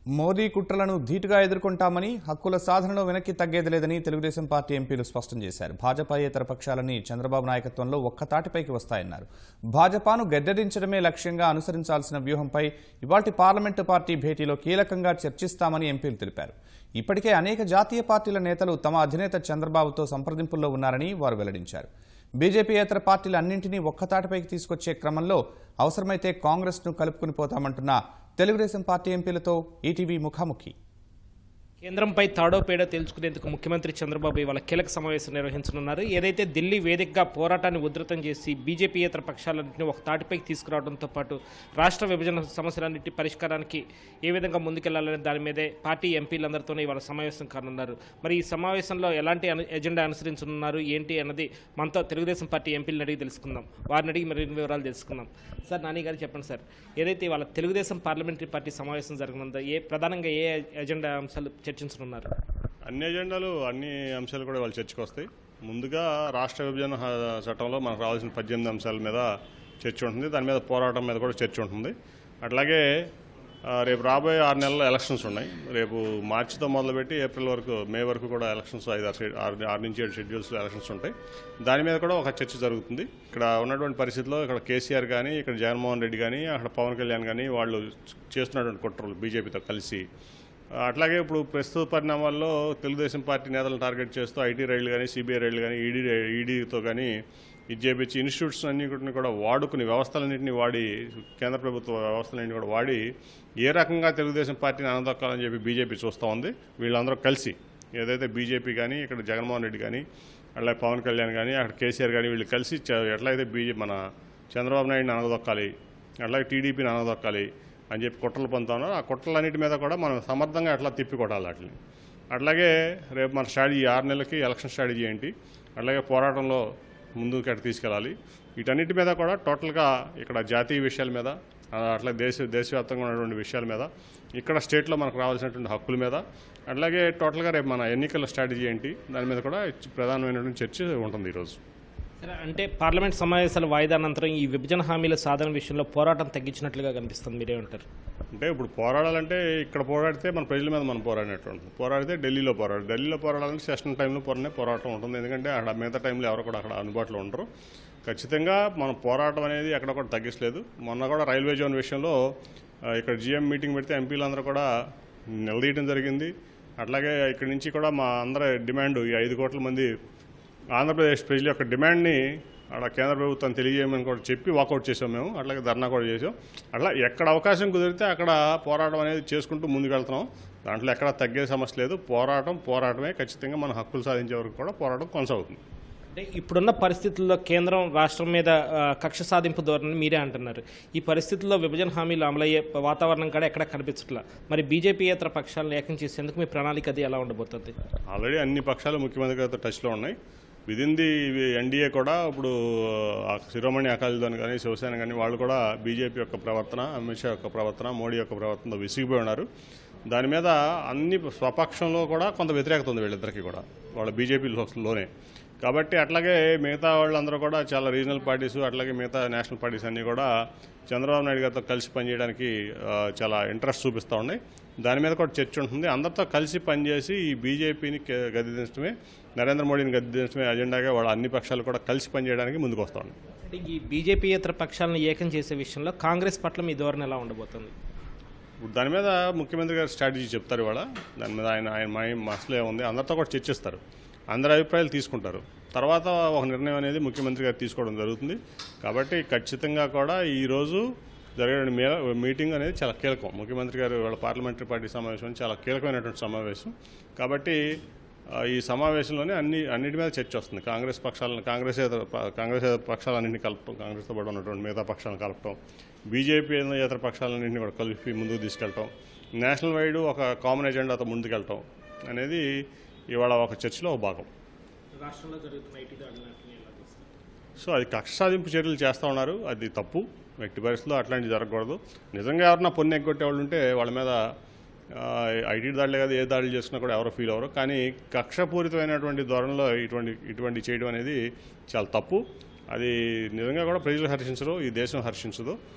మోదీ కుట్రలను ధీటుగా ఎదుర్కొంటామని హక్కుల సాధనలో వెనక్కి తగ్గేది లేదని తెలుగుదేశం పార్టీ ఎంపీలు స్పష్టం చేశారు భాజపాయేతర పక్షాలని చంద్రబాబు నాయకత్వంలో ఒక్కతాటిపైకి వస్తాయన్నారు భాజపాను గద్దెదించడమే లక్ష్యంగా అనుసరించాల్సిన వ్యూహంపై ఇవాటి పార్లమెంటు పార్టీ భేటీలో కీలకంగా చర్చిస్తామని ఎంపీలు తెలిపారు ఇప్పటికే అనేక జాతీయ పార్టీల నేతలు తమ అధినేత చంద్రబాబుతో సంప్రదింపుల్లో ఉన్నారని వారు వెల్లడించారు బీజేపీయేతర పార్టీలు అన్నింటినీ ఒక్కతాటిపైకి తీసుకొచ్చే క్రమంలో అవసరమైతే కాంగ్రెస్ను కలుపుకుని పోతామంటున్న తెలుగుదేశం పార్టీ ఎంపీలతో ఈటీవీ ముఖాముఖి కేంద్రంపై తాడో పేడో తేల్చుకునేందుకు ముఖ్యమంత్రి చంద్రబాబు ఇవాళ కీలక సమావేశం నిర్వహించనున్నారు ఏదైతే ఢిల్లీ వేదికగా పోరాటాన్ని ఉధృతం చేసి బీజేపీయేతర పక్షాలన్నింటినీ ఒక తాటిపైకి తీసుకురావడంతో పాటు రాష్ట్ర విభజన సమస్యలన్నింటి పరిష్కారానికి ఏ విధంగా ముందుకెళ్లాలనే దాని మీదే పార్టీ ఎంపీలందరితోనే ఇవాళ సమావేశం కానున్నారు మరి ఈ సమావేశంలో ఎలాంటి అను- ఎజెండా అనుసరించనున్నారు ఏంటి అన్నది మనతో తెలుగుదేశం పార్టీ ఎంపీలను అడిగి తెలుసుకుందాం వారిని అడిగి మరిన్ని వివరాలు తెలుసుకుందాం సార్ నాని గారు చెప్పండి సార్ ఏదైతే ఇవాళ తెలుగుదేశం పార్లమెంటరీ పార్టీ సమావేశం జరగనుందో ఏ ప్రధానంగా ఏ ఎజెండా అంశాలు చర్చించనున్నారు అన్ని ఎజెండాలు అన్ని అంశాలు కూడా వాళ్ళు చర్చకు వస్తాయి ముందుగా రాష్ట్ర విభజన హ- చట్టంలో మనకు రావాల్సిన పద్దెనిమిది అంశాల మీద చర్చ ఉంటుంది దాని మీద పోరాటం మీద కూడా చర్చ ఉంటుంది అట్లాగే ఆ, రేపు రాబోయే ఆరు నెలల్లో ఎలక్షన్స్ ఉన్నాయి రేపు మార్చితో మొదలుపెట్టి ఏప్రిల్ వరకు మే వరకు కూడా ఎలక్షన్స్ ఐదు ఆరు షెడ్- ఆరు ఆరు నుంచి ఏడు షెడ్యూల్స్ ఎలక్షన్స్ ఉంటాయి దాని మీద కూడా ఒక చర్చ జరుగుతుంది ఇక్కడ ఉన్నటువంటి పరిస్థితిలో ఇక్కడ కేసీఆర్ కానీ ఇక్కడ జగన్మోహన్ రెడ్డి కానీ అక్కడ పవన్ కళ్యాణ్ కానీ వాళ్ళు చేస్తున్నటువంటి కుట్రలు బీజేపీతో కలిసి అట్లాగే ఇప్పుడు ప్రస్తుత పరిణామాల్లో తెలుగుదేశం పార్టీ నేతలను టార్గెట్ చేస్తూ ఐటీ రైళ్లు కానీ సిబిఐ రైళ్లు కానీ ఈడీ ఈడీతో కానీ ఇది చేపించి ఇన్స్టిట్యూట్స్ అన్నింటిని కూడా వాడుకుని వ్యవస్థలన్నింటినీ వాడి కేంద్ర ప్రభుత్వ వ్యవస్థలన్నింటినీ కూడా వాడి ఏ రకంగా తెలుగుదేశం పార్టీని అనదొక్కాలని చెప్పి బీజేపీ చూస్తూ ఉంది వీళ్ళందరూ కలిసి ఏదైతే బీజేపీ కానీ ఇక్కడ జగన్మోహన్ రెడ్డి కానీ అట్లాగే పవన్ కళ్యాణ్ కానీ అక్కడ కేసీఆర్ కానీ వీళ్ళు కలిసి చ- ఎట్లయితే బీజే మన చంద్రబాబు నాయుడిని అనదొక్కాలి అట్లాగే టీడీపీని అనదొక్కాలి అని చెప్పి కుట్రలు పొందుతాను ఆ కుట్రలన్నిటి మీద కూడా మనం సమర్థంగా ఎట్లా తిప్పి కొట్టాలి వాటిని అట్లాగే రేపు మన స్ట్రాటజీ ఆరు నెలలకి ఎలక్షన్ స్ట్రాటజీ ఏంటి అట్లాగే పోరాటంలో ముందుకు ఎట్లా తీసుకెళ్ళాలి వీటన్నిటి మీద కూడా టోటల్గా ఇక్కడ జాతీయ విషయాల మీద ఆ, అట్లా దేశ దేశవ్యాప్తంగా ఉన్నటువంటి విషయాల మీద ఇక్కడ స్టేట్లో మనకు రావాల్సినటువంటి హక్కుల మీద అట్లాగే టోటల్గా రేపు మన ఎన్నికల స్ట్రాటజీ ఏంటి దాని మీద కూడా ప్రధానమైనటువంటి చర్చ ఉంటుంది ఈరోజు సరే అంటే పార్లమెంట్ సమావేశాల వాయిదా అనంతరం ఈ విభజన హామీల సాధన విషయంలో పోరాటం తగ్గించినట్లుగా కనిపిస్తుంది మీరేమంటారు అంటే ఇప్పుడు పోరాడాలంటే ఇక్కడ పోరాడితే మన ప్రజల మీద మనం పోరాడినట్టు ఉంటుంది పోరాడితే ఢిల్లీలో పోరాడు ఢిల్లీలో పోరాడాలంటే సెషన్ టైంలో పోరాడే పోరాటం ఉంటుంది ఎందుకంటే అక్కడ మిగతా టైంలో ఎవరు కూడా అక్కడ అందుబాటులో ఉండరు ఖచ్చితంగా మన పోరాటం అనేది ఎక్కడ కూడా తగ్గించలేదు మొన్న కూడా రైల్వే జోన్ విషయంలో ఆ, ఇక్కడ జిఎం మీటింగ్ పెడితే ఎంపీలందరూ కూడా నిలదీయడం జరిగింది అట్లాగే ఇక్కడి నుంచి కూడా మా అందరి డిమాండ్ ఈ ఐదు కోట్ల మంది ఆంధ్రప్రదేశ్ ప్రజల యొక్క డిమాండ్ని అక్కడ కేంద్ర ప్రభుత్వం తెలియజేయమని కూడా చెప్పి వాకౌట్ చేసాం మేము అట్లాగే ధర్నా కూడా చేసాం అట్లా ఎక్కడ అవకాశం కుదిరితే అక్కడ పోరాటం అనేది చేసుకుంటూ ముందుకెళ్తున్నాం దాంట్లో ఎక్కడ తగ్గే సమస్య లేదు పోరాటం పోరాటమే ఖచ్చితంగా మన హక్కులు సాధించే వరకు కూడా పోరాటం కొనసాగుతుంది అంటే ఇప్పుడున్న పరిస్థితుల్లో కేంద్రం రాష్ట్రం మీద ఆ, కక్ష సాధింపు ధోరణి మీరే అంటున్నారు ఈ పరిస్థితుల్లో విభజన హామీలు అమలయ్యే వాతావరణం కూడా ఎక్కడ కనిపించట్లా మరి బీజేపీయేతర పక్షాలను ఏకం చేసేందుకు మీ ప్రణాళిక అది ఎలా ఉండబోతుంది ఆల్రెడీ అన్ని పక్షాలు ముఖ్యమంత్రి గారితో టచ్లో ఉన్నాయి విదిన్ ది ఎన్డీఏ కూడా ఇప్పుడు ఆ శిరోమణి అకాలీదళ్ కానీ శివసేన కానీ వాళ్ళు కూడా బీజేపీ యొక్క ప్రవర్తన అమిత్ షా యొక్క ప్రవర్తన మోడీ యొక్క ప్రవర్తనతో విసిగిపోయి ఉన్నారు దాని మీద అన్ని స్వపక్షంలో కూడా కొంత వ్యతిరేకత ఉంది వీళ్ళిద్దరికీ కూడా వాళ్ళ బీజేపీలోనే కాబట్టి అట్లాగే మిగతా వాళ్ళందరూ కూడా చాలా రీజనల్ పార్టీస్ అట్లాగే మిగతా నేషనల్ పార్టీస్ అన్నీ కూడా చంద్రబాబు నాయుడు గారితో కలిసి పనిచేయడానికి ఆ, చాలా ఇంట్రెస్ట్ చూపిస్తూ ఉన్నాయి దాని మీద కూడా చర్చ ఉంటుంది అందరితో కలిసి పనిచేసి ఈ బీజేపీని గద్దెదించడమే నరేంద్ర మోడీని గద్దెదించడమే అజెండాగా వాళ్ళ అన్ని పక్షాలు కూడా కలిసి పనిచేయడానికి ముందుకు వస్తూ ఉన్నాయి అంటే ఈ బీజేపీయేతర పక్షాలను ఏకం చేసే విషయంలో కాంగ్రెస్ పట్ల మీ ధోరణి ఎలా ఉండబోతుంది ఇప్పుడు దాని మీద ముఖ్యమంత్రి గారు స్ట్రాటజీ చెప్తారు ఇవాళ దాని మీద ఆయన ఆయన మై మసలే ఉంది అందరితో కూడా చర్చిస్తారు అందరి అభిప్రాయాలు తీసుకుంటారు తర్వాత ఒక నిర్ణయం అనేది ముఖ్యమంత్రి గారు తీసుకోవడం జరుగుతుంది కాబట్టి ఖచ్చితంగా కూడా ఈరోజు జరిగే మే మీటింగ్ అనేది చాలా కీలకం ముఖ్యమంత్రి గారు వాళ్ళ పార్లమెంటరీ పార్టీ సమావేశం చాలా కీలకమైనటువంటి సమావేశం కాబట్టి ఆ, ఈ సమావేశంలోనే అన్ని అన్నిటి మీద చర్చ వస్తుంది కాంగ్రెస్ పక్షాలను కాంగ్రెస్ ఏతర ప- కాంగ్రెస్ ఏతర పక్షాలన్నింటినీ కలపటం కాంగ్రెస్తో పాటు ఉన్నటువంటి మిగతా పక్షాలను కలపటం బీజేపీ ఇతర పక్షాలన్నింటినీ కూడా కలిపి ముందుకు తీసుకెళ్ళటం నేషనల్ వైడ్ ఒక కామన్ ఎజెండాతో ముందుకెళ్ళటం అనేది ఇవాళ ఒక చర్చలో ఒక భాగం రాష్ట్రంలో జరుగుతున్న ఐటీ దాడులన్నింటినీ ఎలా చూస్తారు? సో అది కక్ష సాధింపు చర్యలు చేస్తూ ఉన్నారు అది తప్పు ఎట్టి పరిస్థితుల్లో అట్లాంటివి జరగకూడదు నిజంగా ఎవరన్నా పొన్ను ఎగ్గొట్టే వాళ్ళు ఉంటే వాళ్ళ మీద ఆ, ఐటీ దాడులే కాదు ఏ దాడులు చేసినా కూడా ఎవరో ఫీల్ అవ్వరు కానీ కక్షపూరితమైనటువంటి ధోరణిలో ఇటువంటి ఇటువంటి చేయడం అనేది చాలా తప్పు అది నిజంగా కూడా ప్రజలు హర్షించరు ఈ దేశం హర్షించదు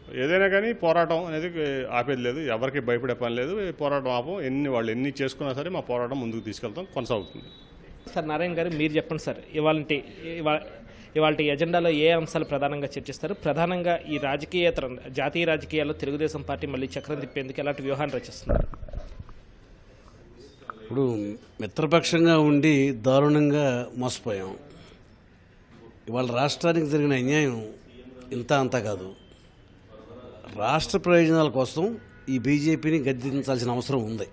ఏదైనా కానీ పోరాటం అనేది ఆపేది లేదు ఎవరికి భయపడే పని లేదు ఈ పోరాటం ఆపం ఎన్ని వాళ్ళు ఎన్ని చేసుకున్నా సరే మా పోరాటం ముందుకు తీసుకెళ్తాం కొనసాగుతుంది సార్ నారాయణ గారు మీరు చెప్పండి సార్ ఇవాళ ఇవాళ ఎజెండాలో ఏ అంశాలు ప్రధానంగా చర్చిస్తారు ప్రధానంగా ఈ రాజకీయేతర జాతీయ రాజకీయాల్లో తెలుగుదేశం పార్టీ మళ్ళీ చక్రం తిప్పేందుకు ఎలాంటి వ్యూహాలు రచిస్తున్నారు ఇప్పుడు మిత్రపక్షంగా ఉండి దారుణంగా మోసపోయాం ఇవాళ రాష్ట్రానికి జరిగిన అన్యాయం ఇంత అంతా కాదు రాష్ట్ర ప్రయోజనాల కోసం ఈ బీజేపీని గద్దెదించాల్సిన అవసరం ఉంది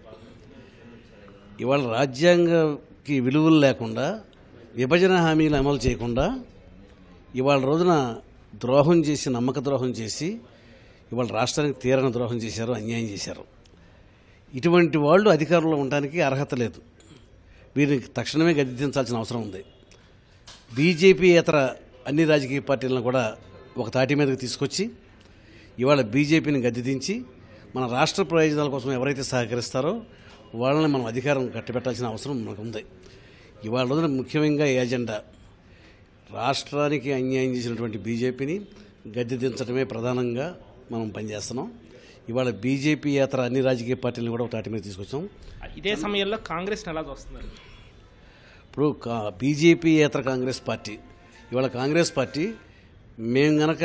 ఇవాళ రాజ్యాంగకి విలువలు లేకుండా విభజన హామీలు అమలు చేయకుండా ఇవాళ రోజున ద్రోహం చేసి నమ్మక ద్రోహం చేసి ఇవాళ రాష్ట్రానికి తీరని ద్రోహం చేశారు అన్యాయం చేశారు ఇటువంటి వాళ్ళు అధికారంలో ఉండడానికి అర్హత లేదు వీరిని తక్షణమే గద్దెదించాల్సిన అవసరం ఉంది బీజేపీ ఇతర అన్ని రాజకీయ పార్టీలను కూడా ఒక తాటి మీదకి తీసుకొచ్చి ఇవాళ బీజేపీని గద్దెదించి మన రాష్ట్ర ప్రయోజనాల కోసం ఎవరైతే సహకరిస్తారో వాళ్ళని మనం అధికారం కట్టబెట్టాల్సిన అవసరం మనకు ఉంది ఇవాళ రోజున ముఖ్యంగా ఈ ఎజెండా రాష్ట్రానికి అన్యాయం చేసినటువంటి బీజేపీని గద్దెదించడమే ప్రధానంగా మనం పనిచేస్తున్నాం ఇవాళ బీజేపీ ఇతర అన్ని రాజకీయ పార్టీలను కూడా ఒక తాటి మీద తీసుకొచ్చాం ఇదే సమయంలో కాంగ్రెస్ని ఎలా చూస్తున్నారు ఇప్పుడు కా బీజేపీ ఏతర కాంగ్రెస్ పార్టీ ఇవాళ కాంగ్రెస్ పార్టీ మేము గనక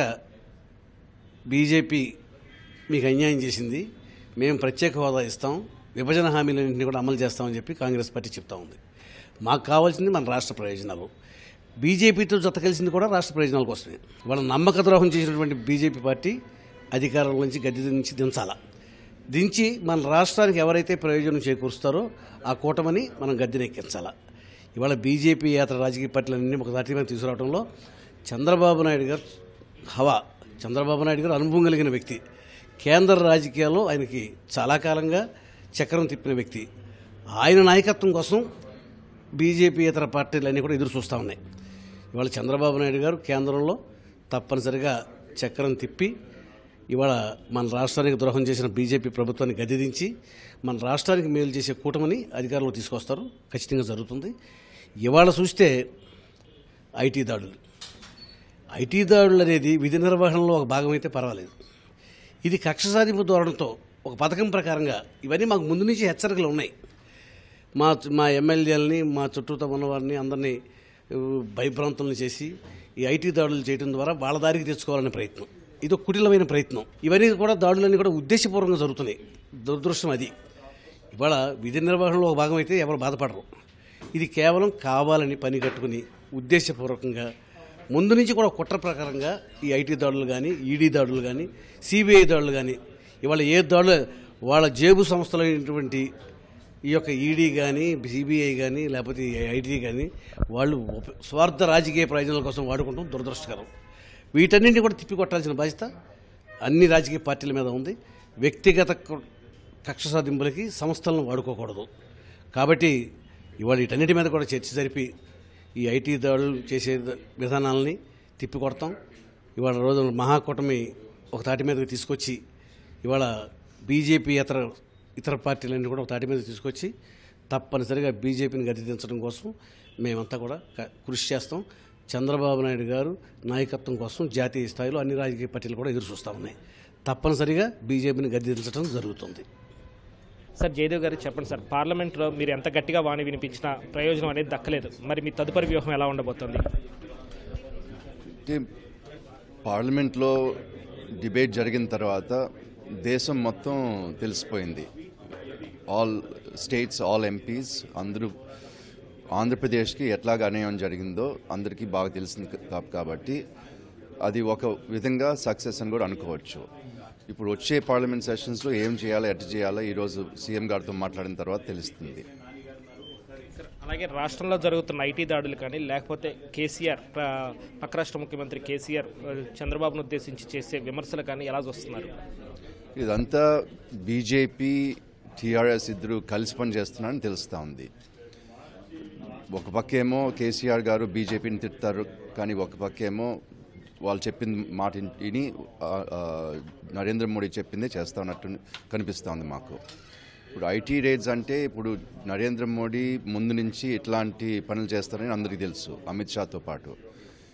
బీజేపీ మీకు అన్యాయం చేసింది మేము ప్రత్యేక హోదా ఇస్తాం విభజన హామీలన్నింటినీ కూడా అమలు చేస్తామని చెప్పి కాంగ్రెస్ పార్టీ చెప్తా ఉంది మాకు కావాల్సింది మన రాష్ట్ర ప్రయోజనాలు బీజేపీతో జత కలిసింది కూడా రాష్ట్ర ప్రయోజనాల కోసమే వాళ్ళ నమ్మక ద్రోహం చేసినటువంటి బీజేపీ పార్టీ అధికారంలో నుంచి గద్దె నుంచి దించాల దించి మన రాష్ట్రానికి ఎవరైతే ప్రయోజనం చేకూరుస్తారో ఆ కూటమిని మనం గద్దెనెక్కించాల ఇవాళ బీజేపీ యాత్ర రాజకీయ పార్టీలన్నీ ఒక దాటి మీద తీసుకురావడంలో చంద్రబాబు నాయుడు గారు హవా చంద్రబాబు నాయుడు గారు అనుభవం కలిగిన వ్యక్తి కేంద్ర రాజకీయాల్లో ఆయనకి చాలా కాలంగా చక్రం తిప్పిన వ్యక్తి ఆయన నాయకత్వం కోసం బీజేపీ ఇతర పార్టీలన్నీ కూడా ఎదురు చూస్తూ ఉన్నాయి ఇవాళ చంద్రబాబు నాయుడు గారు కేంద్రంలో తప్పనిసరిగా చక్రం తిప్పి ఇవాళ మన రాష్ట్రానికి ద్రోహం చేసిన బీజేపీ ప్రభుత్వాన్ని గద్దెదించి మన రాష్ట్రానికి మేలు చేసే కూటమిని అధికారంలో తీసుకొస్తారు ఖచ్చితంగా జరుగుతుంది ఇవాళ చూస్తే ఐటీ దాడులు ఐటీ దాడులు అనేది విధి నిర్వహణలో ఒక భాగం అయితే పర్వాలేదు ఇది కక్ష సాధింపు ధోరణితో ఒక పథకం ప్రకారంగా ఇవన్నీ మాకు ముందు నుంచి హెచ్చరికలు ఉన్నాయి మా మా ఎమ్మెల్యేలని మా చుట్టూతో ఉన్న వారిని అందరినీ ఉ, భయభ్రాంతులను చేసి ఈ ఐటీ దాడులు చేయడం ద్వారా వాళ్ళ దారికి తెచ్చుకోవాలనే ప్రయత్నం ఇది ఒక కుటిలమైన ప్రయత్నం ఇవన్నీ కూడా దాడులన్నీ కూడా ఉద్దేశపూర్వకంగా జరుగుతున్నాయి దురదృష్టం అది ఇవాళ విధి నిర్వహణలో ఒక భాగం అయితే ఎవరు బాధపడరు ఇది కేవలం కావాలని పని కట్టుకుని ఉద్దేశపూర్వకంగా ముందు నుంచి కూడా కుట్ర ప్రకారంగా ఈ ఐటీ దాడులు కానీ ఈడీ దాడులు కానీ సిబిఐ దాడులు కానీ ఇవాళ ఏ దాడులు వాళ్ళ జేబు సంస్థలైనటువంటి ఈ యొక్క ఈడీ కానీ సిబిఐ కానీ లేకపోతే ఈ ఐటీ కానీ వాళ్ళు ఉప- స్వార్థ రాజకీయ ప్రయోజనాల కోసం వాడుకుంటాం దురదృష్టకరం వీటన్నింటినీ కూడా తిప్పికొట్టాల్సిన బాధ్యత అన్ని రాజకీయ పార్టీల మీద ఉంది వ్యక్తిగత క- కక్ష సాధింపులకి సంస్థలను వాడుకోకూడదు కాబట్టి ఇవాళ వీటన్నిటి మీద కూడా చర్చ జరిపి ఈ ఐటీ దాడులు చేసే ద- విధానాలని తిప్పికొడతాం ఇవాళ రోజు మహాకూటమి ఒక తాటి మీదకి తీసుకొచ్చి ఇవాళ బీజేపీ ఇతర ఇతర పార్టీలన్నీ కూడా ఒక తాటి మీద తీసుకొచ్చి తప్పనిసరిగా బీజేపీని గద్దెదించడం కోసం మేమంతా కూడా క- కృషి చేస్తాం చంద్రబాబు నాయుడు గారు నాయకత్వం కోసం జాతీయ స్థాయిలో అన్ని రాజకీయ పార్టీలు కూడా ఎదురు చూస్తూ ఉన్నాయి తప్పనిసరిగా బీజేపీని గద్దెదించడం జరుగుతుంది సార్ జయదేవ్ గారు చెప్పండి సార్ పార్లమెంట్లో మీరు ఎంత గట్టిగా వాణి వినిపించినా ప్రయోజనం అనేది దక్కలేదు మరి మీ తదుపరి వ్యూహం ఎలా ఉండబోతోంది అంటే పార్లమెంట్లో డిబేట్ జరిగిన తర్వాత దేశం మొత్తం తెలిసిపోయింది ఆల్ స్టేట్స్ ఆల్ ఎంపీస్ అందరూ ఆంధ్రప్రదేశ్కి ఎట్లాగ అన్యాయం జరిగిందో అందరికీ బాగా తెలిసింది కా- కాబట్టి అది ఒక విధంగా సక్సెస్ అని కూడా అనుకోవచ్చు ఇప్పుడు వచ్చే పార్లమెంట్ సెషన్స్లో ఏం చేయాలో ఎట్లా చేయాలో ఈరోజు సీఎం గారితో మాట్లాడిన తర్వాత తెలుస్తుంది అలాగే రాష్ట్రంలో జరుగుతున్న ఐటీ దాడులు కానీ లేకపోతే కేసీఆర్ ప్ర- పక్క రాష్ట్ర ముఖ్యమంత్రి కేసీఆర్ ఆ, చంద్రబాబును ఉద్దేశించి చేసే విమర్శలు కానీ ఎలా చూస్తున్నారు ఇదంతా బీజేపీ టీఆర్ఎస్ ఇద్దరు కలిసి పనిచేస్తున్నారని తెలుస్తూ ఉంది ఒక పక్కేమో కేసీఆర్ గారు బీజేపీని తిడతారు కానీ ఒక పక్కేమో వాళ్ళు చెప్పిన మాట విని ఆ, ఆ, నరేంద్ర మోడీ చెప్పిందే చేస్తా ఉన్నట్టు కనిపిస్తూ ఉంది మాకు ఇప్పుడు ఐటీ రేట్స్ అంటే ఇప్పుడు నరేంద్ర మోడీ ముందు నుంచి ఇట్లాంటి పనులు చేస్తారని అందరికీ తెలుసు అమిత్ షాతో పాటు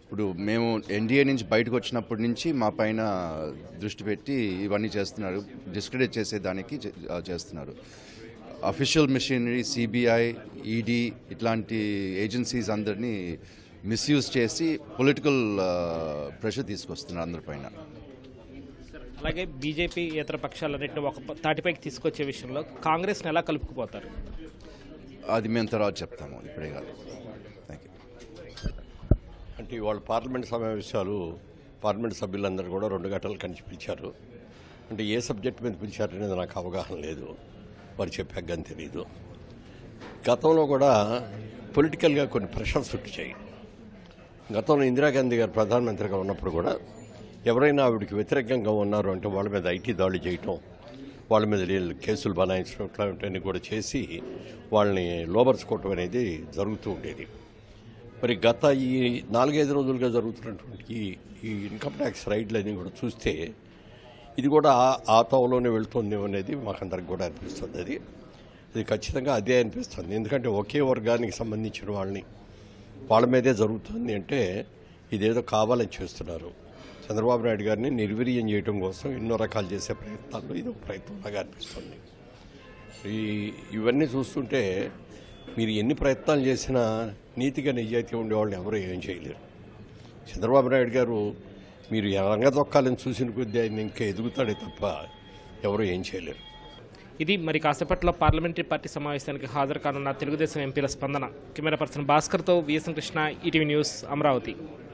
ఇప్పుడు మేము ఎన్డీఏ నుంచి బయటకు వచ్చినప్పటి నుంచి మా పైన దృష్టి పెట్టి ఇవన్నీ చేస్తున్నారు డిస్క్రెడిట్ చేసేదానికి చే- ఆ, చేస్తున్నారు అఫీషియల్ మిషనరీ సిబిఐ ఈడీ ఇట్లాంటి ఏజెన్సీస్ అందరినీ మిస్యూజ్ చేసి పొలిటికల్ ప్రెషర్ తీసుకొస్తున్నారు అందరిపైన అలాగే బీజేపీ ఇతర పక్షాలన్నింటినీ ఒక ప- తాటిపైకి తీసుకొచ్చే విషయంలో కాంగ్రెస్ని ఎలా కలుపుకుపోతారు అది మేము తర్వాత చెప్తాము ఇప్పుడే కాదు థ్యాంక్ యూ అంటే ఇవాళ పార్లమెంట్ సమావేశాలు పార్లమెంట్ సభ్యులందరూ కూడా రెండు గంటలు కలిసి పిలిచారు అంటే ఏ సబ్జెక్ట్ మీద పిలిచారనేది నాకు అవగాహన లేదు వారు చెప్పాక కానీ తెలీదు గతంలో కూడా పొలిటికల్గా కొన్ని ప్రెషర్స్ వచ్చాయి గతంలో ఇందిరాగాంధీ గారు ప్రధానమంత్రిగా ఉన్నప్పుడు కూడా ఎవరైనా ఆవిడకి వ్యతిరేకంగా ఉన్నారు అంటే వాళ్ళ మీద ఐటీ దాడులు చేయటం వాళ్ళ మీద లే- కేసులు బనాయించడం ఇట్లాంటివన్నీ కూడా చేసి వాళ్ళని లోబర్చుకోవటం అనేది జరుగుతూ ఉండేది మరి గత ఈ నాలుగైదు రోజులుగా జరుగుతున్నటువంటి ఈ- ఈ ఇన్కమ్ ట్యాక్స్ రైడ్లన్నీ కూడా చూస్తే ఇది కూడా ఆ- ఆ తోవలోనే వెళ్తుంది అనేది మాకందరికి కూడా అనిపిస్తుంది అది ఇది ఖచ్చితంగా అదే అనిపిస్తుంది ఎందుకంటే ఒకే వర్గానికి సంబంధించిన వాళ్ళని వాళ్ళ మీదే జరుగుతుంది అంటే ఇదేదో కావాలని చేస్తున్నారు చంద్రబాబు నాయుడు గారిని నిర్వీర్యం చేయడం కోసం ఎన్నో రకాలు చేసే ప్రయత్నాల్లో ఇది ఒక ప్రయత్నంలాగా అనిపిస్తుంది ఈ ఇవన్నీ చూస్తుంటే మీరు ఎన్ని ప్రయత్నాలు చేసినా నీతిగా నిజాయితీ ఉండేవాళ్ళని ఎవరు ఏం చేయలేరు చంద్రబాబు నాయుడు గారు మీరు రంగదొక్కాలని చూసిన కొద్దీ ఆయన ఇంకా ఎదుగుతాడే తప్ప ఎవరు ఏం చేయలేరు ఇది మరి కాసేపట్లో పార్లమెంటరీ పార్టీ సమావేశానికి హాజరు కానున్న తెలుగుదేశం ఎంపీల స్పందన కెమెరా పర్సన్ భాస్కర్తో VSN Krishna ETV news Amaravati